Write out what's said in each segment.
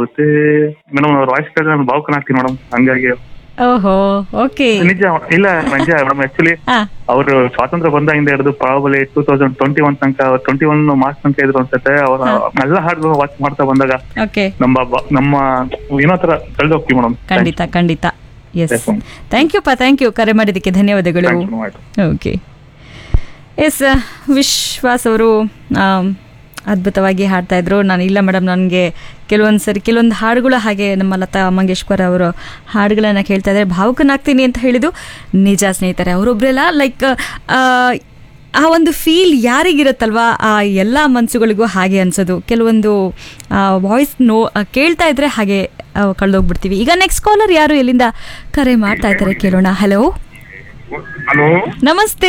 ಜೊತೆ ಮೇಡಮ್ ಅವ್ರ ವಾಯ್ಸ್ ಕೇಳಿದ್ರೆ ನಾನು ಭಾವುಕನಾಗ್ತೀನಿ ಮೇಡಮ್ ಹಂಗಾಗಿ ಓಹೋ ಓಕೆ ನಿಜ ಇಲ್ಲ ನಿಜ ಮೇಡಮ್ ಆಕ್ಚುಲಿ ಹಾ ಅವರು ಸ್ವಾತಂತ್ರ್ಯ ಬಂದಾಗಿಂದ ಹಿಡಿದು probably two thousand twenty one ತನಕ ಟ್ವೆಂಟಿ ಒನ್ ಮಾರ್ಕ್ಸ್ ತನಕ ಇದ್ರು ಅನ್ಸುತ್ತೆ ಅವರ ಎಲ್ಲ ಹಾಡುಗಳು ವಾಚ್ ಮಾಡ್ತಾ ಬಂದಾಗ ಓಕೆ ನಮ್ಮ ಬ- ನಮ್ಮ ಏನೋ ತರ ಕಳೆದು ಹೋಗ್ತೀವಿ ಮೇಡಮ್ ಖಂಡಿತ ಖಂಡಿತ yes Yes, ma'am. Thank you ಪಾ ಥ್ಯಾಂಕ್ ಯು ಕರೆ ಮಾಡಿದ್ದಕ್ಕೆ ಧನ್ಯವಾದಗಳು ಆಯ್ತು ಓಕೆ ಎಸ್ ವಿಶ್ವಾಸ್ ಅವರು ಆಮ್, ಅದ್ಭುತವಾಗಿ ಹಾಡ್ತಾ ಇದ್ರು ನಾನು ಇಲ್ಲ ಮೇಡಮ್ ನನಗೆ ಕೆಲವೊಂದು ಸರಿ ಕೆಲವೊಂದು ಹಾಡುಗಳು ಹಾಗೆ ನಮ್ಮ ಲತಾ ಮಂಗೇಶ್ವರ್ ಅವರು ಹಾಡುಗಳನ್ನು ಕೇಳ್ತಾ ಇದ್ದಾರೆ ಭಾವುಕನಾಗ್ತೀನಿ ಅಂತ ಹೇಳಿದ್ದು ನಿಜ ಸ್ನೇಹಿತರೆ ಅವರೊಬ್ಬರೆಲ್ಲ ಲೈಕ್ ಆ ಒಂದು ಫೀಲ್ ಯಾರಿಗಿರುತ್ತಲ್ವಾ ಆ ಎಲ್ಲ ಮನಸ್ಸುಗಳಿಗೂ ಹಾಗೆ ಅನ್ಸೋದು ಕೆಲವೊಂದು ವಾಯ್ಸ್ ನೋ ಆ, ಕೇಳ್ತಾ ಇದ್ರೆ ಹಾಗೆ ಆ, ಕಳ್ದೋಗ್ಬಿಡ್ತೀವಿ ಈಗ ನೆಕ್ಸ್ಟ್ ಕಾಲರ್ ಯಾರು ಎಲ್ಲಿಂದ ಕರೆ ಮಾಡ್ತಾ ಇದ್ದಾರೆ ಕೇಳೋಣ ಹಲೋ ಹಲೋ ನಮಸ್ತೆ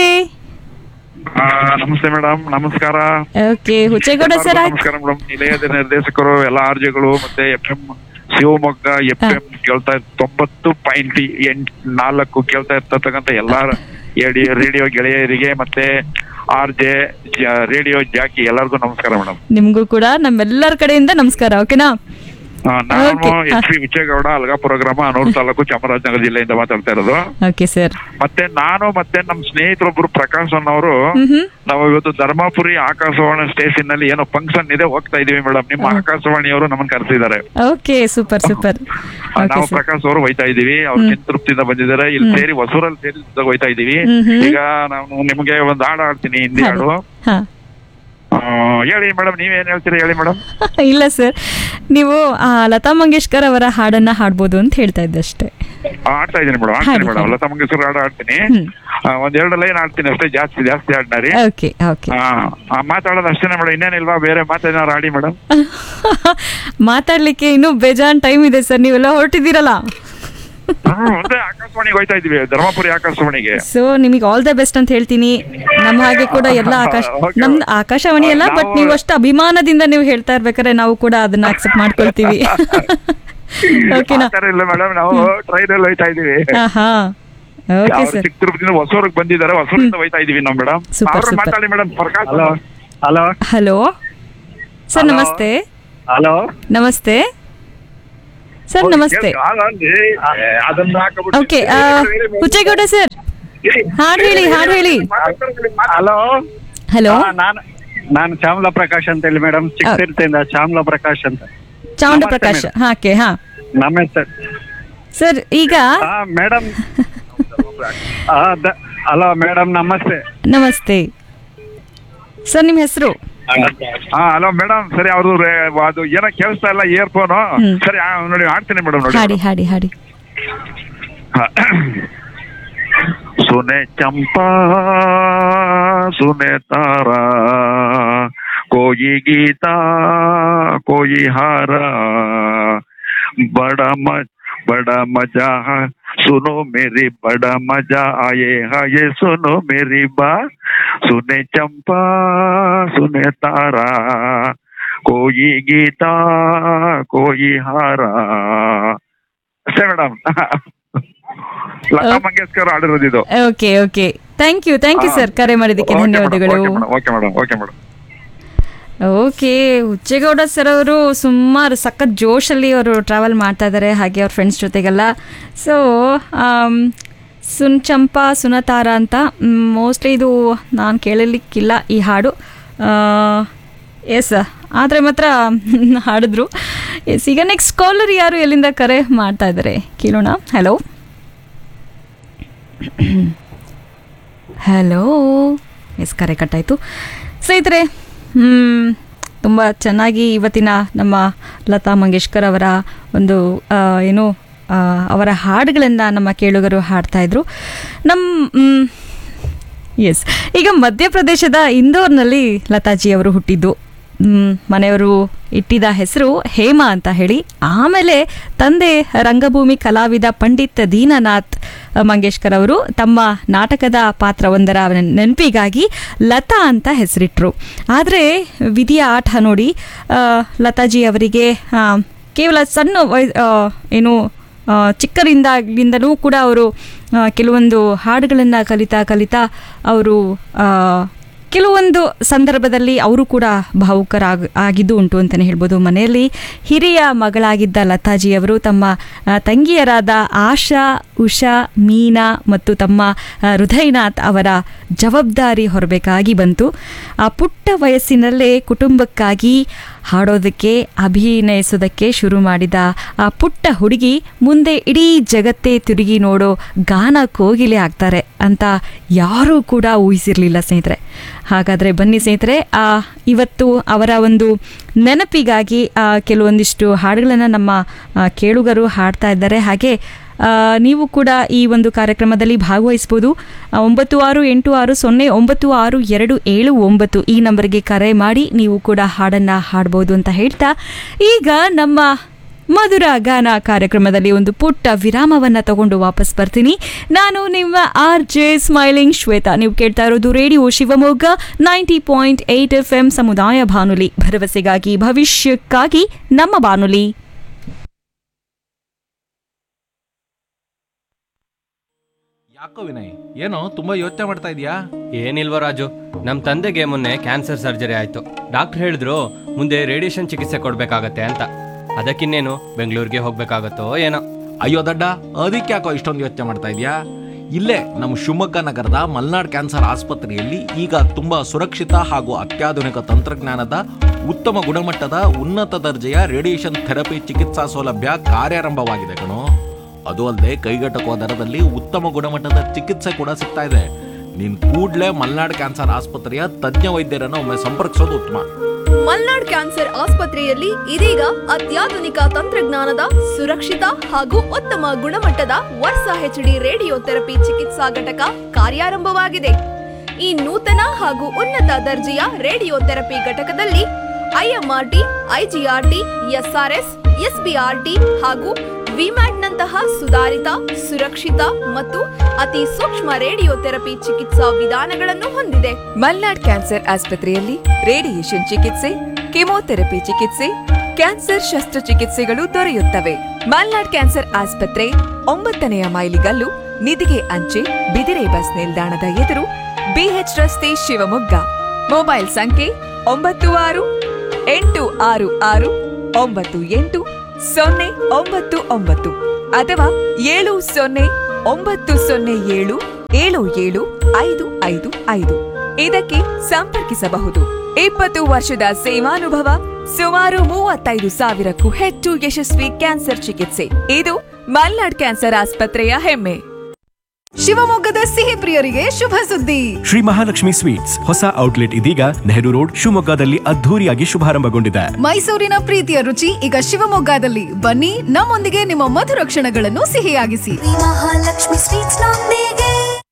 ನಮಸ್ತೆ ಮೇಡಮ್ ನಮಸ್ಕಾರ ಓಕೆ ಹುಚ್ಚೇಗೌಡ ಸರ್ ಆಯ್ತು ನಮಸ್ಕಾರ ಮೇಡಮ್ ನಿಲಯದ ನಿರ್ದೇಶಕರು ಎಲ್ಲ ಆರ್ಜೆಗಳು ಮತ್ತೆ F M Shivamogga F M ಕೇಳ್ತಾ ಇರ್- ತೊಂಬತ್ತು ಪಾಯಿಂಟ್ ಎಂಟ್ ನಾಲ್ಕು ಕೇಳ್ತಾ ಇರ್ತಕ್ಕಂಥ ಎಲ್ಲಾ ರೇಡಿಯೋ ರೇಡಿಯೋ ಗೆಳೆಯರಿಗೆ ಮತ್ತೆ ಆರ್ ಜೆ ರೇಡಿಯೋ ಜಾಕಿ ಎಲ್ಲರಿಗೂ ನಮಸ್ಕಾರ ಮೇಡಮ್ ನಿಮ್ಗೂ ಕೂಡ ನಮ್ಮೆಲ್ಲರ ಕಡೆಯಿಂದ ನಮಸ್ಕಾರ ಓಕೆನಾ ನಾನು Okay. ಎಚ್ ಪಿ ವಿಜಯಗೌಡ ಅಲ್ಗಾಪುರ ಗ್ರಾಮ ಅನೂರು ತಾಲೂಕು ಚಾಮರಾಜನಗರ ಜಿಲ್ಲೆಯಿಂದ ಮಾತಾಡ್ತಾ ಇರೋದು ಓಕೆ ಸರ್ ಮತ್ತೆ ನಾನು ಮತ್ತೆ ನಮ್ಮ ಸ್ನೇಹಿತರೊಬ್ರು ಪ್ರಕಾಶ್ ಅನ್ನೋರು ಹ್ಮ್ ಹ್ಮ್ ನಾವು ಇವತ್ತು ಧರ್ಮಪುರಿ ಆಕಾಶವಾಣಿ ಸ್ಟೇಷನ್ ನಲ್ಲಿ ಏನೋ ಫಂಕ್ಷನ್ ಇದೆ ಹೋಗ್ತಾ ಇದೀವಿ ಮೇಡಮ್ ನಿಮ್ಮ ಆಕಾಶವಾಣಿಯವರು ನಮ್ಮನ್ನ ಕರೆಸಿದ್ದಾರೆ ಓಕೆ ಸೂಪರ್ ಸೂಪರ್ ಓಕೆ ನಾವು ಸರ್ ಪ್ರಕಾಶ್ ಅವರು ಹೋಯ್ತಾ ಇದೀವಿ ಅವ್ರು ಚಿಂತೃಪ್ತಿಯಿಂದ ಬಂದಿದ್ದಾರೆ ಇಲ್ಲಿ ಸೇರಿ ಹೊಸೂರಲ್ಲಿ ಸೇರಿ ಹೋಯ್ತಾ ಇದೀವಿ ಹ್ಮ್ ಹ್ಮ್. ಈಗ ನಾನು ನಿಮ್ಗೆ ಒಂದು ಹಾಡು ಆಡ್ತೀನಿ ಹಿಂದಿ ಹಾಡು ಹಾ ಆ, ಹೇಳಿ ಮೇಡಮ್ ನೀವೇನ್ ಹೇಳ್ತೀರಿ ಹೇಳಿ ಮೇಡಮ್ ಇಲ್ಲ ಸರ್ ನೀವು ಆ, ಲತಾ ಮಂಗೇಶ್ಕರ್ ಅವರ ಹಾಡನ್ನ ಹಾಡ್ಬೋದು ಅಂತ ಹೇಳ್ತಾ ಇದ್ದಷ್ಟೇ ಆಡ್ತಾ ಇದೀನಿ ಮೇಡಮ್ ಹಾಡಿ, ಆಡ್ತೀನಿ ಮೇಡಮ್ ಹಾಡಿ. ಲತಾ ಮಂಗೇಶ್ವರ ಹಾಡು ಆಡ್ತೀನಿ ಹ್ಮ್. ಆ, ಒಂದ್ ಎರಡು ಲೈನ್ ಆಡ್ತೀನಿ ಅಷ್ಟೇ ಜಾಸ್ತಿ ಜಾಸ್ತಿ ಆಡ್ನಾರಿ ಓಕೆ ಓಕೆ ಆ ಮಾತಾಡೋದು ಅಷ್ಟೇನೆ ಮೇಡಮ್ ಇನ್ನೇನಿಲ್ವಾ ಬೇರೆ ಮಾತೇನಾರು ಆಡಿ ಮೇಡಮ್ ಮಾತಾಡ್ಲಿಕ್ಕೆ ಇನ್ನೂ ಬೇಜಾನ್ ಟೈಮ್ ಇದೆ ಸರ್ ನೀವೆಲ್ಲ ಹೊರಟಿದ್ದೀರಲ್ಲ ಅದೇ ಆಕಾಶವಾಣಿಗೆ ಹೋಯ್ತಾ ಇದೀವಿ ಧರ್ಮಪುರಿ ಆಕಾಶವಾಣಿಗೆ ಸೊ ನಿಮಗೆ ಆಲ್ ದ ಬೆಸ್ಟ್ ಅಂತ ಹೇಳ್ತೀನಿ ನಮ್ಮ ಹಾಗೆ ಕೂಡ ಎಲ್ಲ ಆಕಾಶ Okay. ನಮ್ದು ಆಕಾಶವಾಣಿ ಅಲ್ಲ ಬಟ್ ನಾವು- ನೀವು ಅಷ್ಟು ಅಭಿಮಾನದಿಂದ ನೀವು ಹೇಳ್ತಾ ಇರ್ಬೇಕಾದ್ರೆ ನಾವು ಕೂಡ ಅದನ್ನ ಅಕ್ಸೆಪ್ಟ್ ಮಾಡ್ಕೊಳ್ತೀವಿ ಓಕೆನಾ ಆತರ ಇಲ್ಲ ಮೇಡಮ್ ನಾವು ಟ್ರೈನ್ ಅಲ್ಲಿ ಹೋಯ್ತಾ ಇದೀವಿ ಹಾ ಹಾ ಓಕೆ ಅವ್ರು ಸರ್ ಚಿತ್ರದುರ್ಗದಿಂದ ಹೊಸೂರಿಗೆ ಬಂದಿದ್ದಾರೆ ಹೊಸೂರಿಂದ ಹೋಯ್ತಾ ಇದೀವಿ ನಾವು ಮೇಡಮ್ Super, ಅವ್ರು super. ಮಾತಾಡಿ madam Prakash hello hello hello sir Hello. ನಮಸ್ತೆ ಹಲೋ ನಮಸ್ತೆ ಸರ್ ನಮಸ್ತೆ ಅದನ್ನ ಹಾಕ್ಬಿಟ್ಟು ಓಕೆ ಹುಚ್ಚೇಗೌಡ ಸರ್ ಹಾಡು ಹೇಳಿ ಹಾಡು ಹೇಳಿ ಹಲೋ ಹಲೋ ನಾನು ನಾನು ಶ್ಯಾಮಲಾ ಪ್ರಕಾಶ್ ಅಂತ ಹೇಳಿ ಮೇಡಮ್ ಚಿಕ್ಕತಿರ್ತಿಯಿಂದ ಶ್ಯಾಮಲಾ ಪ್ರಕಾಶ್ ಅಂತ ಚಾಮುಂಡ ನಮಸ್ತೆ ಪ್ರಕಾಶ್ madam. ಹಾಕೆ ಹಾ ನಮ್ಮ ಹೆಸರು ಸರ್ ಈಗ ಹಾ ಮೇಡಮ್ ಹಲೋ ಮೇಡಮ್ ನಮಸ್ತೆ ನಮಸ್ತೆ ಸರ್ ನಿಮ್ಮ ಹೆಸರು ಹಾ ಹಲೋ ಮೇಡಮ್ ಸರಿ ಅವ್ರದ್ದು ರೇ- ಅದು ಏನೋ ಕೇಳಿಸ್ತಾ ಇಲ್ಲ ಇಯರ್ ಫೋನ್ ಹ್ಮ್. ಸರಿ ಆ, ನೋಡಿ ಆಡ್ತೀನಿ ಮೇಡಮ್ ನೋಡಿ ಹಾಡಿ ಹಾಡಿ ಹಾಡಿ सुने चंपा सुने तारा कोई गीता कोई हारा बड़ा मज बड़ा मजा है सुनो मेरी बड़ा मजा आए है ये सुनो मेरी बात सुने चंपा सुने तारा कोई गीता कोई हारा ಅಷ್ಟೇ ಮೇಡಮ್ ಲತಾ ಮಂಗೇಶ್ಕರ್ ಆಡಿರೋದು ಇದು okay okay thank you thank you sir ಕರೆ ಮಾಡಿದ್ದಕ್ಕೆ ಧನ್ಯವಾದಗಳು okay madam okay madam okay Hucchegowda sir ಅವರು ಸುಮಾರು ಸಖತ್ ಜೋಶಲ್ಲಿ ಅವರು ಟ್ರಾವೆಲ್ ಮಾಡ್ತಾ ಇದ್ದಾರೆ ಹಾಗೆ ಅವ್ರ ಫ್ರೆಂಡ್ಸ್ ಜೊತೆಗೆಲ್ಲ ಸೊ ಸುನ್ ಚಂಪಾ ಸುನತಾರ ಅಂತ ಮೋಸ್ಟ್ಲಿ ಇದು ನಾನು ಕೇಳಲಿಕ್ಕಿಲ್ಲ ಈ ಹಾಡು ಎಸ್ ಆದರೆ ಮಾತ್ರ ಹಾಡಿದ್ರು ಎಸ್ ಈಗ ನೆಕ್ಸ್ಟ್ ಕಾಲರ್ ಯಾರು ಎಲ್ಲಿಂದ ಕರೆ ಮಾಡ್ತಾ ಇದ್ದಾರೆ ಕೇಳೋಣ ಹಲೋ ಹಲೋ ಎಸ್ ಕರೆ ಕಟ್ಟಾಯಿತು ಸ್ನೇಹಿತರೆ ಹ್ಮ್, ತುಂಬ ಚೆನ್ನಾಗಿ ಇವತ್ತಿನ ನಮ್ಮ ಲತಾ ಮಂಗೇಶ್ಕರ್ ಅವರ ಒಂದು ಆ, ಏನು ಆ, ಅವರ ಹಾಡುಗಳನ್ನು ನಮ್ಮ ಕೇಳುಗರು ಹಾಡ್ತಾ ಇದ್ರು ನಮ್ಮ ಎಸ್ ಈಗ ಮಧ್ಯಪ್ರದೇಶದ ಇಂದೋರ್ನಲ್ಲಿ ಲತಾಜಿ ಅವರು ಹುಟ್ಟಿದ್ದು ಮ್, ಮನೆಯವರು ಇಟ್ಟಿದ ಹೆಸರು ಹೇಮಾ ಅಂತ ಹೇಳಿ ಆಮೇಲೆ ತಂದೆ ರಂಗಭೂಮಿ ಕಲಾವಿದ ಪಂಡಿತ್ ದೀನನಾಥ್ ಮಂಗೇಶ್ಕರ್ ಅವರು ತಮ್ಮ ನಾಟಕದ ಪಾತ್ರವೊಂದರ ನೆನ್- ನೆನಪಿಗಾಗಿ ಲತಾ ಅಂತ ಹೆಸರಿಟ್ರು ಆದರೆ ವಿಧಿಯ ಆಟ ನೋಡಿ ಆ, ಲತಾಜಿ ಅವರಿಗೆ ಆ, ಕೇವಲ ಸಣ್ಣ ವಯ ಆ, ಏನು ಆ, ಚಿಕ್ಕರಿಂದಾಗಿಂದಲೂ ಕೂಡ ಅವರು ಆ, ಕೆಲವೊಂದು ಹಾಡುಗಳನ್ನು ಕಲಿತಾ ಕಲಿತಾ ಅವರು ಆ, ಕೆಲವೊಂದು ಸಂದರ್ಭದಲ್ಲಿ ಅವರು ಕೂಡ ಭಾವುಕರಾಗ ಆಗಿದ್ದು ಉಂಟು ಅಂತಲೇ ಹೇಳ್ಬೋದು ಮನೆಯಲ್ಲಿ ಹಿರಿಯ ಮಗಳಾಗಿದ್ದ ಲತಾಜಿಯವರು ತಮ್ಮ ಆ, ತಂಗಿಯರಾದ ಆಶಾ ಉಷಾ ಮೀನಾ ಮತ್ತು ತಮ್ಮ ಆ, ಹೃದಯನಾಥ್ ಅವರ ಜವಾಬ್ದಾರಿ ಹೊರಬೇಕಾಗಿ ಬಂತು ಆ ಪುಟ್ಟ ವಯಸ್ಸಿನಲ್ಲೇ ಕುಟುಂಬಕ್ಕಾಗಿ ಹಾಡೋದಕ್ಕೆ ಅಭಿನಯಿಸೋದಕ್ಕೆ ಶುರು ಮಾಡಿದ ಆ ಪುಟ್ಟ ಹುಡುಗಿ ಮುಂದೆ ಇಡೀ ಜಗತ್ತೇ ತಿರುಗಿ ನೋಡೋ ಗಾನ ಕೋಗಿಲೆ ಆಗ್ತಾರೆ ಅಂತ ಯಾರೂ ಕೂಡ ಊಹಿಸಿರಲಿಲ್ಲ ಸ್ನೇಹಿತರೆ ಹಾಗಾದರೆ ಬನ್ನಿ ಸ್ನೇಹಿತರೆ ಆ, ಇವತ್ತು ಅವರ ಒಂದು ನೆನಪಿಗಾಗಿ ಆ, ಕೆಲವೊಂದಿಷ್ಟು ಹಾಡುಗಳನ್ನು ನಮ್ಮ ಆ, ಕೇಳುಗರು ಹಾಡ್ತಾ ಇದ್ದಾರೆ ಹಾಗೆ ಆ, ನೀವು ಕೂಡ ಈ ಒಂದು ಕಾರ್ಯಕ್ರಮದಲ್ಲಿ ಭಾಗವಹಿಸ್ಬೋದು ಆ, ಒಂಬತ್ತು ಆರು ಎಂಟು ಆರು ಸೊನ್ನೆ ಒಂಬತ್ತು ಆರು ಎರಡು ಏಳು ಒಂಬತ್ತು ಈ ನಂಬರ್ಗೆ ಕರೆ ಮಾಡಿ ನೀವು ಕೂಡ ಹಾಡನ್ನು ಹಾಡ್ಬೋದು ಅಂತ ಹೇಳ್ತಾ ಈಗ ನಮ್ಮ ಮಧುರ ಗಾನ ಕಾರ್ಯಕ್ರಮದಲ್ಲಿ ಒಂದು ಪುಟ್ಟ ವಿರಾಮವನ್ನ ತಗೊಂಡು ವಾಪಸ್ ಬರ್ತೀನಿ ನಾನು ನಿಮ್ಮ ಆರ್ ಜೆ ಸ್ಮೈಲಿಂಗ್ ಶ್ವೇತಾ ನೀವು ಕೇಳ್ತಾ ಇರೋದು radio Shivamogga ninety point eight F M ಸಮುದಾಯ ಬಾನುಲಿ ಭರವಸೆಗಾಗಿ ಭವಿಷ್ಯಕ್ಕಾಗಿ ನಮ್ಮ ಬಾನುಲಿ ಯಾಕೋ ವಿನಯ್ ಏನೋ ತುಂಬಾ ಯೋಚನೆ ಮಾಡ್ತಾ ಇದೀಯಾ ಏನಿಲ್ವ ರಾಜು ನಮ್ಮ ತಂದೆಗೆ ಮೊನ್ನೆ ಕ್ಯಾನ್ಸರ್ ಸರ್ಜರಿ ಆಯಿತು ಡಾಕ್ಟರ್ ಹೇಳಿದ್ರು ಮುಂದೆ ರೇಡಿಯೇಷನ್ ಚಿಕಿತ್ಸೆ ಕೊಡಬೇಕಾಗತ್ತೆ ಅಂತ ಅದಕ್ಕಿನ್ನೇನು ಬೆಂಗಳೂರಿಗೆ ಹೋಗ್ಬೇಕಾಗತ್ತೋ ಏನೋ ಅಯ್ಯೋ ದಡ್ಡ ಅದಕ್ಕೆ ಯಾಕೋ ಇಷ್ಟೊಂದು ಯೋಚನೆ ಮಾಡ್ತಾ ಇದೀಯಾ ಇಲ್ಲೇ ನಮ್ಮ ಶಿವಮೊಗ್ಗ ನಗರದ ಮಲ್ನಾಡ್ ಕ್ಯಾನ್ಸರ್ ಆಸ್ಪತ್ರೆಯಲ್ಲಿ ಈಗ ತುಂಬಾ ಸುರಕ್ಷಿತ ಹಾಗೂ ಅತ್ಯಾಧುನಿಕ ತಂತ್ರಜ್ಞಾನದ ಉತ್ತಮ ಗುಣಮಟ್ಟದ ಉನ್ನತ ದರ್ಜೆಯ ರೇಡಿಯೇಷನ್ ಥೆರಪಿ ಚಿಕಿತ್ಸಾ ಸೌಲಭ್ಯ ಕಾರ್ಯಾರಂಭವಾಗಿದೆ ಕಣೋ ಅದು ಅಲ್ಲದೆ ಕೈಗೆಟಕುವ ದರದಲ್ಲಿ ಉತ್ತಮ ಗುಣಮಟ್ಟದ ಚಿಕಿತ್ಸೆ ಕೂಡ ಸಿಗ್ತಾ ಇದೆ ನೀನ್ ಕೂಡ್ಲೇ ಮಲ್ನಾಡ್ ಕ್ಯಾನ್ಸರ್ ಆಸ್ಪತ್ರೆಯ ತಜ್ಞ ವೈದ್ಯರನ್ನು ಒಮ್ಮೆ ಸಂಪರ್ಕಿಸೋದು ಉತ್ತಮ ಮಲ್ನಾಡ್ ಕ್ಯಾನ್ಸರ್ ಆಸ್ಪತ್ರೆಯಲ್ಲಿ ಇದೀಗ ಅತ್ಯಾಧುನಿಕ ತಂತ್ರಜ್ಞಾನದ ಸುರಕ್ಷಿತ ಹಾಗೂ ಉತ್ತಮ ಗುಣಮಟ್ಟದ ವರ್ಷ ಹೆಚ್ಡಿ ರೇಡಿಯೋ ಥೆರಪಿ ಚಿಕಿತ್ಸಾ ಘಟಕ ಕಾರ್ಯಾರಂಭವಾಗಿದೆ ಈ ನೂತನ ಹಾಗೂ ಉನ್ನತ ದರ್ಜೆಯ ರೇಡಿಯೋ ಥೆರಪಿ ಘಟಕದಲ್ಲಿ ಐಎಂಆರ್ಟಿ ಐಜಿಆರ್ಟಿ ಎಸ್ಆರ್ಎಸ್ ಎಸ್ಬಿಆರ್ಟಿ ಹಾಗೂ ವಿಮ್ಯಾಟ್ನಂತಹ ಸುಧಾರಿತ ಸುರಕ್ಷಿತ ಮತ್ತು ಅತಿ ಸೂಕ್ಷ್ಮ ರೇಡಿಯೋ ಥೆರಪಿ ಚಿಕಿತ್ಸಾ ವಿಧಾನಗಳನ್ನು ಹೊಂದಿದೆ ಮಲ್ನಾಡ್ ಕ್ಯಾನ್ಸರ್ ಆಸ್ಪತ್ರೆಯಲ್ಲಿ ರೇಡಿಯೇಷನ್ ಚಿಕಿತ್ಸೆ ಕೆಮೊಥೆರಪಿ ಚಿಕಿತ್ಸೆ ಕ್ಯಾನ್ಸರ್ ಶಸ್ತ್ರಚಿಕಿತ್ಸೆಗಳು ದೊರೆಯುತ್ತವೆ ಮಲ್ನಾಡ್ ಕ್ಯಾನ್ಸರ್ ಆಸ್ಪತ್ರೆ ಒಂಬತ್ತನೆಯ ಮೈಲಿಗಲ್ಲು ನಿಧಿಗೆ ಅಂಚೆ ಬಿದಿರೆ ಬಸ್ ನಿಲ್ದಾಣದ ಎದುರು ಬಿಎಚ್ ರಸ್ತೆ ಶಿವಮೊಗ್ಗ ಮೊಬೈಲ್ ಸಂಖ್ಯೆ ಒಂಬತ್ತು ಆರು ಎಂಟು ಆರು ಆರು ಒಂಬತ್ತು ಎಂಟು ಸೊನ್ನೆ ಒಂಬತ್ತು ಒಂಬತ್ತು ಅಥವಾ ಏಳು ಸೊನ್ನೆ ಒಂಬತ್ತು ಸೊನ್ನೆ ಏಳು ಏಳು ಏಳು ಐದು ಐದು ಐದು ಇದಕ್ಕೆ ಸಂಪರ್ಕಿಸಬಹುದು ಇಪ್ಪತ್ತು ವರ್ಷದ ಸೇವಾನುಭವ ಸುಮಾರು ಮೂವತ್ತೈದು ಸಾವಿರಕ್ಕೂ ಹೆಚ್ಚು ಯಶಸ್ವಿ ಕ್ಯಾನ್ಸರ್ ಚಿಕಿತ್ಸೆ ಇದು ಮಲ್ನಾಡ್ ಕ್ಯಾನ್ಸರ್ ಆಸ್ಪತ್ರೆಯ ಹೆಮ್ಮೆ ಶಿವಮೊಗ್ಗದ ಸಿಹಿ ಪ್ರಿಯರಿಗೆ ಶುಭ ಸುದ್ದಿ ಶ್ರೀ ಮಹಾಲಕ್ಷ್ಮಿ ಸ್ವೀಟ್ಸ್ ಹೊಸ ಔಟ್ಲೆಟ್ ಇದೀಗ ನೆಹರು ರೋಡ್ ಶಿವಮೊಗ್ಗದಲ್ಲಿ ಅದ್ಧೂರಿಯಾಗಿ ಶುಭಾರಂಭಗೊಂಡಿದೆ ಮೈಸೂರಿನ ಪ್ರೀತಿಯ ರುಚಿ ಈಗ ಶಿವಮೊಗ್ಗದಲ್ಲಿ ಬನ್ನಿ ನಮ್ಮೊಂದಿಗೆ ನಿಮ್ಮ ಮಧುರ ಕ್ಷಣಗಳನ್ನು ಸಿಹಿಯಾಗಿಸಿ ಮಹಾಲಕ್ಷ್ಮಿ ಸ್ವೀಟ್ಸ್ ನೊಂದಿಗೆ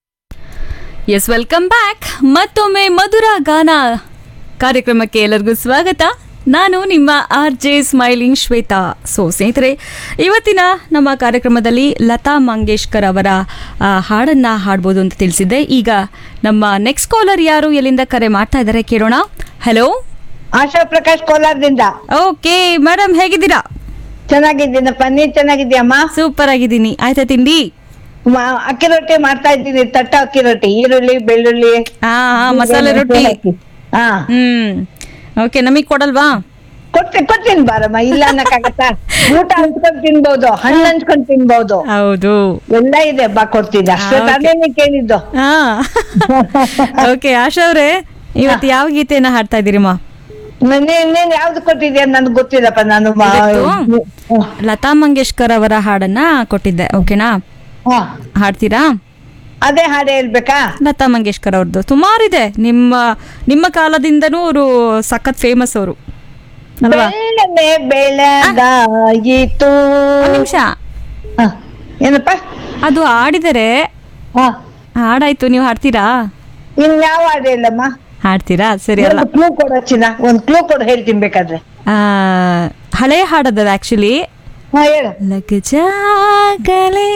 ಎಸ್ ವೆಲ್ಕಮ್ ಬ್ಯಾಕ್ ಮತ್ತೊಮ್ಮೆ ಮಧುರ ಗಾನ ಕಾರ್ಯಕ್ರಮಕ್ಕೆ ಎಲ್ಲರಿಗೂ ಸ್ವಾಗತ ನಾನು ನಿಮ್ಮ R J smiling Shweta so ಸ್ನೇಹಿತರೆ ಇವತ್ತಿನ ನಮ್ಮ ಕಾರ್ಯಕ್ರಮದಲ್ಲಿ ಲತಾ ಮಂಗೇಶ್ಕರ್ ಅವರ ಆ, ಹಾಡನ್ನ ಹಾಡ್ಬೋದು ಅಂತ ತಿಳಿಸಿದ್ದೆ ಈಗ ನಮ್ಮ ನೆಕ್ಸ್ಟ್ ಕಾಲರ್ ಯಾರು ಎಲ್ಲಿಂದ ಕರೆ ಮಾಡ್ತಾ ಇದ್ದಾರೆ ಕೇಳೋಣ ಹಲೋ ಆಶಾ ಪ್ರಕಾಶ್ ಕೋಲಾರದಿಂದ ಓಕೆ ಮೇಡಮ್ ಹೇಗಿದ್ದೀರಾ ಚೆನ್ನಾಗಿದ್ದೀನಪ್ಪ ನೀನ್ ಚೆನ್ನಾಗಿದ್ಯಮ್ಮ ಸೂಪರ್ ಆಗಿದ್ದೀನಿ ಆಯ್ತಾ ತಿಂಡಿ ಮ- ಅಕ್ಕಿ ರೊಟ್ಟಿ ಮಾಡ್ತಾ ಇದ್ದೀನಿ ತಟ್ಟ ಅಕ್ಕಿ ರೊಟ್ಟಿ ಈರುಳ್ಳಿ ಬೆಳ್ಳುಳ್ಳಿ ಹಾ ಹಾ ಮಸಾಲೆ ರೊಟ್ಟಿ ಹಾ ಹ್ಮ್ ಓಕೆ ನಮಗ್ ಕೊಡಲ್ವಾ ಕೊಡ್ತೀನಿ ಕೊಡ್ತೀನಿ ಬಾರಮ್ಮ ಇಲ್ಲ ಅನ್ನಕ್ಕಾಗತ್ತಾ ಊಟ ಹಂಚ್ಕೊಂಡ್ ತಿನ್ಬೋದು ಹಣ್ಣು ಹಂಚ್ಕೊಂಡ್ ತಿನ್ಬೋದು ಹೌದು ಎಲ್ಲ ಇದೆ ಬಾ ಕೊಡ್ತಿದ್ದೆ ಅಷ್ಟೇ ಹಾ, okay. ತಾನೇ ಕೇಳಿದ್ದು ಹಾ ಓಕೆ ಆಶಾ ಅವರೇ ಇವತ್ತು ಯಾವ ಗೀತೆಯನ್ನ ಹಾಡ್ತಾ ಇದ್ದೀರಿಮ್ಮ ನೀನ್ ನೀನ್ ಯಾವ್ದು ಕೊಟ್ಟಿದ್ಯಾ ನನ್ಗೆ ಗೊತ್ತಿಲ್ಲಪ್ಪ ನಾನು ಮ- ಇವತ್ತು ಲತಾ ಮಂಗೇಶ್ಕರ್ ಅವರ ಹಾಡನ್ನ ಕೊಟ್ಟಿದ್ದೆ ಓಕೆನಾ ಹಾ. ಹಾಡ್ತೀರಾ ಅದೇ ಹಾಡು ಹೇಳ್ಬೇಕಾ ಲತಾ ಮಂಗೇಶ್ಕರ್ ಅವ್ರದ್ದು ಸುಮಾರಿದೆ ನಿಮ್ಮ ನಿಮ್ಮ ಕಾಲದಿಂದನೂ ಅವರು ಸಖತ್ ಫೇಮಸ್ ಅವರು ಅಲ್ವಾ ಬೆಳ್ಳನೆ ಬೆಳಗಾಯಿತು ಒಂದ್ ನಿಮಿಷ ಹ. ಏನಪ್ಪ ಅದು ಹಾಡಿದರೆ ಹಾ ಹಾಡಾಯ್ತು ನೀವು ಹಾಡ್ತೀರಾ ಇನ್ ಯಾವ ಹಾಡು ಹೇಳಮ್ಮ ಹಾಡ್ತೀರಾ ಸರಿ ಅಲ್ಲ ಒಂದು ಕ್ಲೂ ಕೊಡು ಚಿನ್ನ ಒಂದ್ ಕ್ಲೂ ಕೊಡು ಹೇಳ್ತೀನಿ ಬೇಕಾದ್ರೆ ಆ, ಹಳೆ ಹಾಡದ ಆಕ್ಚುಲಿ ಹಾ ಹೇಳು ಲಗಜಾಗಲೇ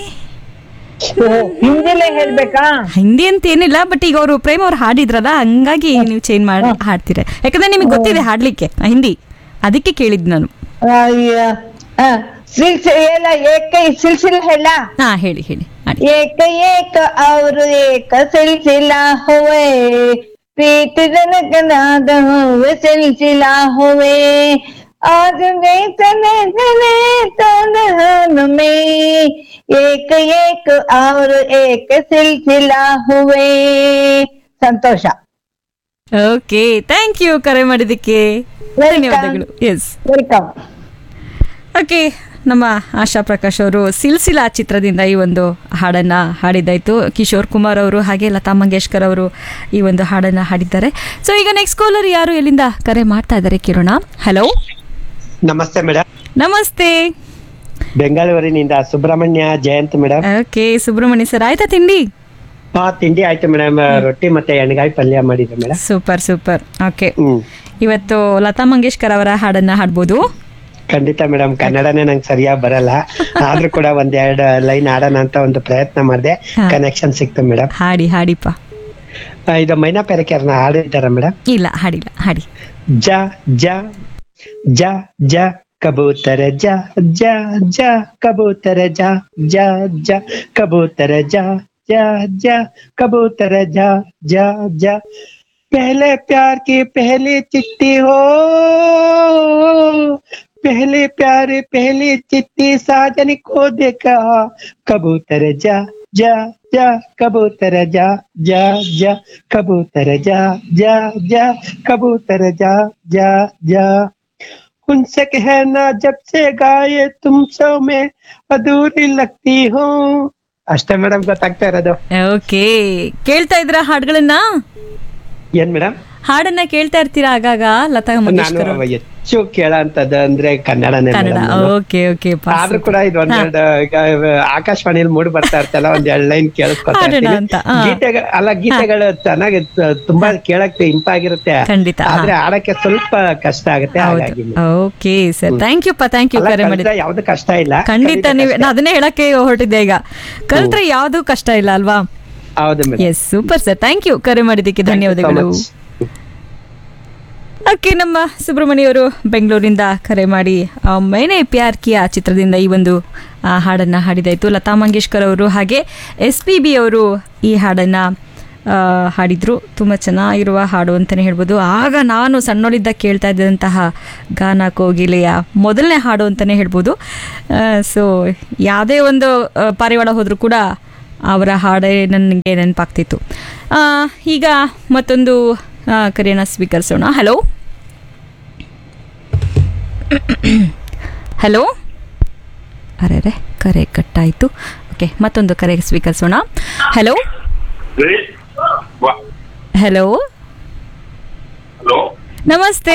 ಓ, ಹಿಂದಿಲೇ ಹೇಳ್ಬೇಕಾ ಹಿಂದಿ ಅಂತ ಏನಿಲ್ಲ ಬಟ್ ಈಗ ಅವರು ಪ್ರೇಮ್ ಅವ್ರು ಹಾಡಿದ್ರಲ್ಲ ಹಂಗಾಗಿ ನೀವು ಚೇಂಜ್ ಮಾಡಿ ಹಾಡ್ತೀರ ಯಾಕಂದ್ರೆ ನಿಮಗೆ ಗೊತ್ತಿದೆ ಹಾಡ್ಲಿಕ್ಕೆ ಹಿಂದಿ ಅದಕ್ಕೆ ಕೇಳಿದ್ ನಾನು ಅಯ್ಯ. ಹ, ಸಿಲ್ಸಿ ಹೇಳ ಏಕ ಸಿಲ್ಸಿಲ ಹೇಳ ಹಾ ಹೇಳಿ ಹೇಳಿ ಹಾಡಿ ಏಕ ಏಕ ಅವರು ಏಕ ಸಿಲ್ಸಿಲ ಹೋವೆ पीत जनक नाद हुए सिलसिला हुए आज गए तने तने तन में एक एक और एक सिलसिला हुए ಸಂತೋಷ ಓಕೆ ಥ್ಯಾಂಕ್ ಯು ಕರೆ ಮಾಡಿದ್ದಕ್ಕೆ ಧನ್ಯವಾದಗಳು ಎಸ್ ವೆಲ್ಕಮ್ ಓಕೆ ನಮ್ಮ ಆಶಾ ಪ್ರಕಾಶ್ ಅವರು ಸಿಲ್ಸಿಲಾ ಚಿತ್ರದಿಂದ ಈ ಒಂದು ಹಾಡನ್ನ ಹಾಡಿದ್ದಾಯ್ತು ಕಿಶೋರ್ ಕುಮಾರ್ ಅವರು ಹಾಗೆ ಲತಾ ಮಂಗೇಶ್ಕರ್ ಅವರು ಈ ಒಂದು ಹಾಡನ್ನ ಹಾಡಿದ್ದಾರೆ ಸೊ ಈಗ ನೆಕ್ಸ್ಟ್ ಕಾಲರ್ ಯಾರು ಎಲ್ಲಿಂದ ಕರೆ ಮಾಡ್ತಾ ಇದ್ದಾರೆ ಕೇಳೋಣ ಹಲೋ ನಮಸ್ತೆ ಮೇಡಮ್ ನಮಸ್ತೆ ಬೆಂಗಳೂರಿನಿಂದ Subrahmanya Jayanth madam okay Subrahmanya sir ಆಯ್ತಾ ತಿಂಡಿ ಹಾ ತಿಂಡಿ ಆಯ್ತು ಮೇಡಮ್ ರೊಟ್ಟಿ ಮತ್ತೆ ಎಣ್ಗಾಯಿ ಪಲ್ಯ ಮಾಡಿದ್ರು madam super super okay hmm ಇವತ್ತು ಲತಾ ಮಂಗೇಶ್ಕರ್ ಅವರ ಹಾಡನ್ನ ಹಾಡ್ಬೋದು ಖಂಡಿತ ಮೇಡಮ್ ಕನ್ನಡನೇ ನಂಗೆ ಸರಿಯಾಗಿ ಬರಲ್ಲ ಆದ್ರೂ ಕೂಡ ಒಂದೆರಡು ಲೈನ್ ಆಡೋಣ ಅಂತ ಒಂದು ಪ್ರಯತ್ನ ಮಾಡಿದೆ ಹಾ. ಕನೆಕ್ಷನ್ ಸಿಕ್ತು ಮೇಡಮ್ ಹಾಡಿ ಹಾಡಿಪ್ಪ ಇದು ಮೈನಾ ಪೆರಕೆರ್ನ ಹಾಡಿದ್ದಾರ ಮೇಡಮ್ ಇಲ್ಲ ಹಾಡಿಲ್ಲ ಹಾಡಿ ಜ ಜ ಜ ಜ ಕಬೂತರ ಜ ಜ ಜ ಕಬೂತರ ಜ ಜ ಜ ಕಬೂತರ ಜ ಜ ಜ ಕಬೂತರ ಜ ಜ ಜ पहले प्यार की पहली चिट्ठी हो पहले प्यार पहली चिट्ठी साजन को देखा कबूतर जा जा जा कबूतर जा जा जा कबूतर जा जा जा कबूतर जा जा जा उनसे कहना जब से गाये तुम सो में अधूरी लगती हूँ ಅಷ್ಟೇ ಮೇಡಮ್ ಗೊತ್ತಾಗ್ತಾ ಇರೋದು ಓಕೆ ಕೇಳ್ತಾ ಇದ್ರ ಹಾಡುಗಳನ್ನ ಏನ್ ಮೇಡಮ್ ಹಾಡನ್ನ ಕೇಳ್ತಾ ಇರ್ತೀರಾ ಆಗಾಗ ಲತಾ ಮಂಗೇಶ್ಕರ್ ನಾನು ಹೆಚ್ಚು ಕೇಳಂತದ್ದು ಅಂದ್ರೆ ಕನ್ನಡನೇ ಕನ್ನಡ madam ನಾನು. ಓಕೆ ಓಕೆ ಆದ್ರೂ ಕೂಡ ಇದು ಒಂದೆರಡು ಈಗ ಆಕಾಶವಾಣಿಯಲ್ಲಿ ಮೂಡಿ ಬರ್ತಾ ಇರ್ತಲ್ಲ ಒಂದ್ ಎರಡ್ ಲೈನ್ ಕೇಳಿಸ್ಕೊತಾ ಹಾಡೋಣ ಇರ್ತೀನಿ ಅಂತ, ಹಾ. ಗೀತೆಗಳು ಅಲ್ಲ ಗೀತೆಗಳು ಚೆನ್ನಾಗಿ ತ- ತುಂಬಾ ಕೇಳಕ್ಕೆ ಇಂಪಾಗಿರುತ್ತೆ ಖಂಡಿತ, ಹಾ. ಆದ್ರೆ ಆಡಕ್ಕೆ ಸ್ವಲ್ಪ ಕಷ್ಟ ಆಗುತ್ತೆ ಹಾಗಾಗಿ ಓಕೆ ಸರ್ ಥ್ಯಾಂಕ್ ಯು ಪ ಥ್ಯಾಂಕ್ ಯು ಅಲ್ಲ, ಕರೆ ಕಲಿತ್ರೆ ಮಾಡಿ ಯಾವ್ದು ಕಷ್ಟ ಇಲ್ಲ ಖಂಡಿತ ನೀವು ನಾ ಅದನ್ನೇ ಹೇಳಕ್ಕೆ ಹೊರಟಿದ್ದೆ ಈಗ ಕಲ್ತ್ರೆ ಯಾವ್ದು ಕಷ್ಟ ಇಲ್ಲ ಅಲ್ವಾ ಹೌದು madam yes super sir thank you ಕರೆ ಮಾಡಿದ್ದಕ್ಕೆ ಧನ್ಯವಾದಗಳು ಓಕೆ ನಮ್ಮ ಸುಬ್ರಹ್ಮಣ್ಯ ಅವರು ಬೆಂಗಳೂರಿಂದ ಕರೆ ಮಾಡಿ ಆ, ಮೈನೆ ಪ್ಯಾರ್ ಕಿಯಾ ಚಿತ್ರದಿಂದ ಈ ಒಂದು ಆ, ಹಾಡನ್ನ ಹಾಡಿದಾಯ್ತು ಲತಾ ಮಂಗೇಶ್ಕರ್ ಅವರು ಹಾಗೆ ಎಸ್ ಪಿ ಬಿ ಅವರು ಈ ಹಾಡನ್ನ ಆ, ಹಾಡಿದ್ರು ತುಂಬ ಚೆನ್ನಾಗಿರುವ ಹಾಡು ಅಂತಲೇ ಹೇಳ್ಬೋದು ಆಗ ನಾನು ಸಣ್ಣೋಳಿದ್ದ ಕೇಳ್ತಾ ಇದ್ದಂತಹ ಗಾನ ಕೋಗಿಲೆಯ ಮೊದಲನೇ ಹಾಡು ಅಂತಲೇ ಹೇಳ್ಬೋದು ಸೊ ಯಾವುದೇ ಒಂದು ಆ, ಪಾರಿವಾಳ ಹೋದರೂ ಕೂಡ ಅವರ ಹಾಡೇ ನನಗೆ ನೆನಪಾಗ್ತಿತ್ತು ಆ, ಈಗ ಮತ್ತೊಂದು ಆ, ಕರೆಯನ್ನು ಸ್ವೀಕರಿಸೋಣ ಹಲೋ ಹಲೋ ಅರೆ ಕರೆ ಕಟ್ಟಾಯಿತು ಓಕೆ ಮತ್ತೊಂದು ಕರೆ ಸ್ವೀಕರಿಸೋಣ ಹಲೋ ಹಲೋ ನಮಸ್ತೆ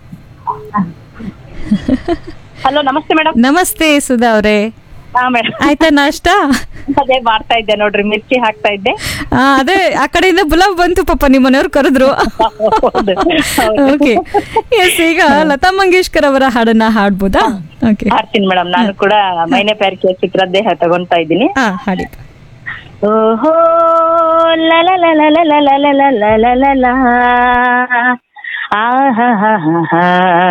ಹಲೋ ನಮಸ್ತೆ ಮೇಡಮ್ ನಮಸ್ತೆ ಸುಧಾ ಅವರೇ ಹಾ ಮೇಡಮ್ ಆಯ್ತಾ ನಾಷ್ಟ ಅದೇ ಮಾಡ್ತಾ ಇದ್ದೆ ನೋಡ್ರಿ ಮಿರ್ಚಿ ಹಾಕ್ತಾ ಇದ್ದೆ ಆ, ಅದೇ ಆ ಕಡೆಯಿಂದ ಬುಲಾವ್ ಬಂತು ಪಾಪ ನಿಮ್ಮ ಮನೆಯವ್ರು ಕರೆದ್ರು ಓಕೆ ಎಸ್ ಈಗ ಲತಾ ಮಂಗೇಶ್ಕರ್ ಅವರ ಹಾಡನ್ನ ಹಾಡ್ಬೋದಾ ಓಕೆ ಹಾಡ್ತೀನಿ ಮೇಡಮ್ ನಾನು ಕೂಡ ಮೈನೆ ಪ್ಯಾರಿಕೆ ಚಿತ್ರದ್ದೇ ತಗೊಂತಾ ಇದ್ದೀನಿ ಹಾ ಹಾಡಿ ಓಹೋ ಲ ಲ ಲ ಲ ಲ ಲ ಲ ಲ ಲ ಲ ಲ ಲ ಲ ಆಹಾ ಹಾ ಹಾ ಹಾ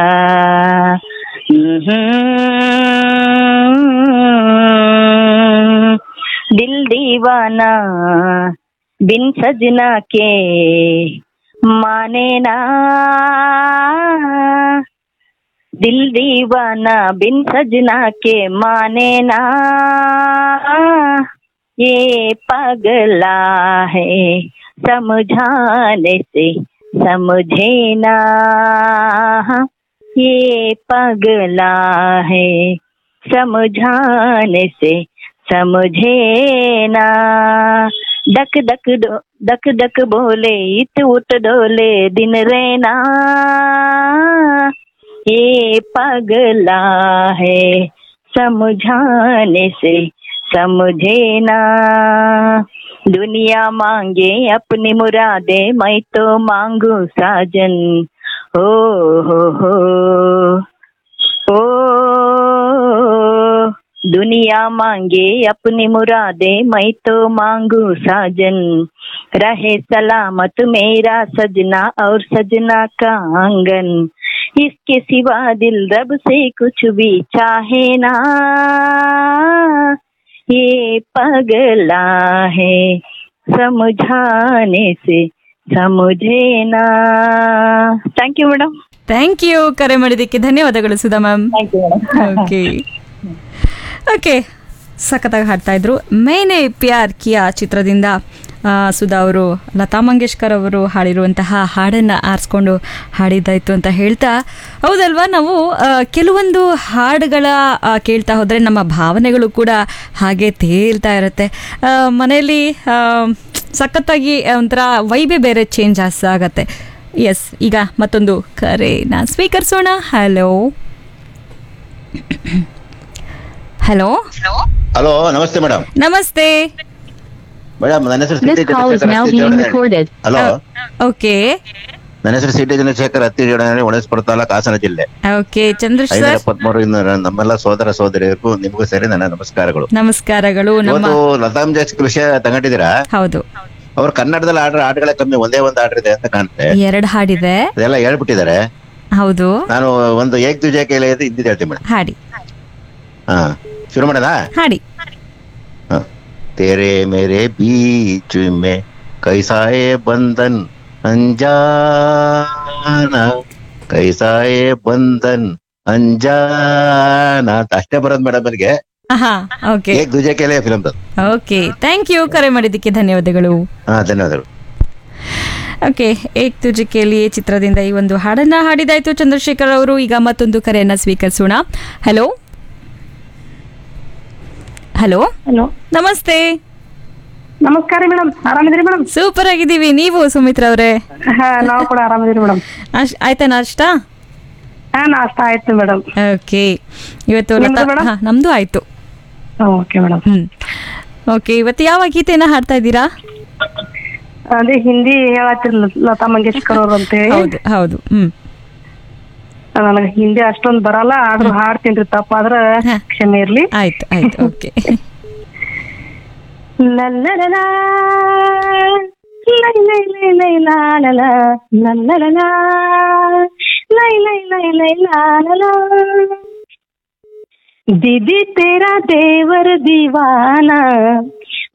दिल दीवाना बिन सजना के माने ना दिल दीवाना बिन सजना के माने ना ये पगला है समझाने से समझे ना ये पगला है समझाने से समझे ना दक दक डो दक दक बोले इत उठ डोले दिन रहना ये पगला है समझाने से समझे ना दुनिया मांगे अपनी मुरादे मैं तो मांगू साजन हो हो हो ओ दुनिया मांगे अपनी मुरादे मैं तो मांगू साजन रहे सलामत मेरा सजना और सजना का आंगन इसके सिवा दिल रब से कुछ भी चाहे ना ये पगला है समझाने से ಸಮುझेನಾ thank you madam thank you ಕರೆ ಮಾಡಿದ್ದಕ್ಕೆ ಧನ್ಯವಾದಗಳು ಸುಧಾ ಮ್ಯಾಮ್ ಓಕೆ ಓಕೆ ಸಖತ್ತಾಗಿ ಹಾಡ್ತಾ ಇದ್ರು ಮೇನೆ ಪ್ಯಾರ್ ಕಿಯಾ ಚಿತ್ರದಿಂದ ಆ, ಸುಧಾ ಅವರು ಲತಾ ಮಂಗೇಶ್ಕರ್ ಅವರು ಹಾಡಿರುವಂತಹ ಹಾಡನ್ನು ಆರಿಸ್ಕೊಂಡು ಹಾಡಿದ್ದಾಯ್ತು ಅಂತ ಹೇಳ್ತಾ ಹೌದಲ್ವಾ ನಾವು ಆ, ಕೆಲವೊಂದು ಹಾಡುಗಳ ಆ, ಕೇಳ್ತಾ ಹೋದರೆ ನಮ್ಮ ಭಾವನೆಗಳು ಕೂಡ ಹಾಗೆ ತೇಲ್ತಾ ಇರುತ್ತೆ ಆ, ಮನೆಯಲ್ಲಿ ಆ, ಸಖತ್ತಾಗಿ ಒಂಥರ ವೈಬೇ ಬೇರೆ ಚೇಂಜ್ ಆಗತ್ತೆ ಎಸ್ ಈಗ ಮತ್ತೊಂದು ಕರೆನ ಸ್ವೀಕರಿಸೋಣ ಹಲೋ ಹಲೋ ಹಲೋ ನಮಸ್ತೆ ಮೇಡಮ್ ನಮಸ್ತೆ ಮೇಡಮ್ ನನ್ನ ಹೆಸರು This ಸಿಟಿ call is now being recorded. Hello okay ನನ್ನ ಹೆಸರು ಸಿಟಿ ಚಂದ್ರಶೇಖರ್ ಹತ್ತಿ ಒಣಸ್ಪುರ ತಾಲೂಕು ಹಾಸನ ಜಿಲ್ಲೆ ಓಕೆ ಚಂದ್ರ ಐನೂರ ಸರ್ ಎಪ್ಪತ್ಮೂರು ಇನ್ನು ನಮ್ಮೆಲ್ಲ ಸೋದರ ಸೋದರಿಯರಿಗೂ ನಿಮಗೂ ಸರಿ ನನ್ನ ನಮಸ್ಕಾರಗಳು ನಮಸ್ಕಾರಗಳು ನಮ್ಮ ಇವತ್ತು ಲತಾ ಮಂಗೇಶ್ಕರ್ ವಿಷಯ ತಗೊಂಡಿದ್ದೀರಾ ಹೌದು ಅವ್ರು ಕನ್ನಡದಲ್ಲಿ ಆಡ್ರ ಹಾಡುಗಳೇ ಕಮ್ಮಿ ಒಂದೇ ಒಂದು ಆರ್ಡರ್ ಇದೆ ಅಂತ ಕಾಣುತ್ತೆ ಎರಡು ಹಾಡಿದೆ ಅದೆಲ್ಲ ಹೇಳ್ಬಿಟ್ಟಿದ್ದಾರೆ ಹೌದು ನಾನು ಒಂದು ಏಕ್ ದುಜೆ ಕೈಲಿ ಇದೆ ಇದ್ದಿದ್ದು ಹೇಳ್ತೀನಿ ಮೇಡಮ್ ಹಾಡಿ ಹಾ ಶುರು ಮಾಡೋದಾ ಹಾಡಿ हाँ। तेरे मेरे बीच में कैसा है बंधन अनजाना कैसा है बंधन ಅಂಜಾನ ಅಂತ ಅಷ್ಟೇ ಬರೋದು ಮೇಡಮ್ ನನಗೆ ಹಾ ಓಕೆ ಏಕ್ ದುಜೆ ಕೇಳಿ ಫಿಲಮ್ ಓಕೆ ಥ್ಯಾಂಕ್ ಯು ಕರೆ ಮಾಡಿದ್ದಕ್ಕೆ ಧನ್ಯವಾದಗಳು ಹಾ ಧನ್ಯವಾದಗಳು ಓಕೆ ಏಕ್ ತುಜಿಕೆಯಲ್ಲಿ ಚಿತ್ರದಿಂದ ಈ ಒಂದು ಹಾಡನ್ನ ಹಾಡಿದಾಯ್ತು ಚಂದ್ರಶೇಖರ್ ಅವರು ಈಗ ಮತ್ತೊಂದು ಕರೆಯನ್ನ ಸ್ವೀಕರಿಸೋಣ ಹಲೋ ಹಲೋ ಹಲೋ ನಮಸ್ತೆ ನಮಸ್ಕಾರ ಮೇಡಮ್ ಆರಾಮಿದ್ರಿ ಮೇಡಮ್ ಸೂಪರ್ ಆಗಿದ್ದೀವಿ ನೀವು ಸುಮಿತ್ರ ಅವರೇ ಹಾ ನಾವು ಕೂಡ ಆರಾಮಿದ್ರಿ ಮೇಡಮ್ ಆಯ್ತಾ ನಾಷ್ಟ ಹಾ ನಾಷ್ಟ ಆಯ್ತು ಮೇಡಮ್ ಓಕೆ ಇವತ್ತು ನಿಮ್ದು ಲತಾ- madam? ಹಾ, ನಮ್ದು ಆಯ್ತು ಓಕೆ ಮೇಡಮ್ ಹ್ಮ್ ಓಕೆ ಇವತ್ತು ಯಾವ ಗೀತೆನ ಹಾಡ್ತಾ ಇದ್ದೀರಾ ಅದೇ ಹಿಂದಿ ಹೇಳತ್ತಿರ್ ಲತಾ ಮಂಗೇಶ್ಕರ್ ಅವ್ರು ಅಂತೇಳಿ ಹೌದು ಹೌದು ಹ್ಮ್ ನನಗೆ ಹಿಂದಿ ಅಷ್ಟೊಂದ್ ಬರಲ್ಲ ಆದ್ರೂ ಹಾಡ್ತೀನ್ರಿ ತಪ್ಪಾದ್ರ ಕ್ಷಮೆ ಇರ್ಲಿ ಆಯ್ತು ಆಯ್ತು ಓಕೆ ಲಲ್ಲಲಲಾ, ಲೈ ಲೈ ಲೈ ಲೈ ಲಾಲಲ, ಲಲ್ಲಲಲಾ, ಲೈ ಲೈ ಲೈ ಲೈ ಲಾಲಲ. दीदी तेरा देवर दीवाना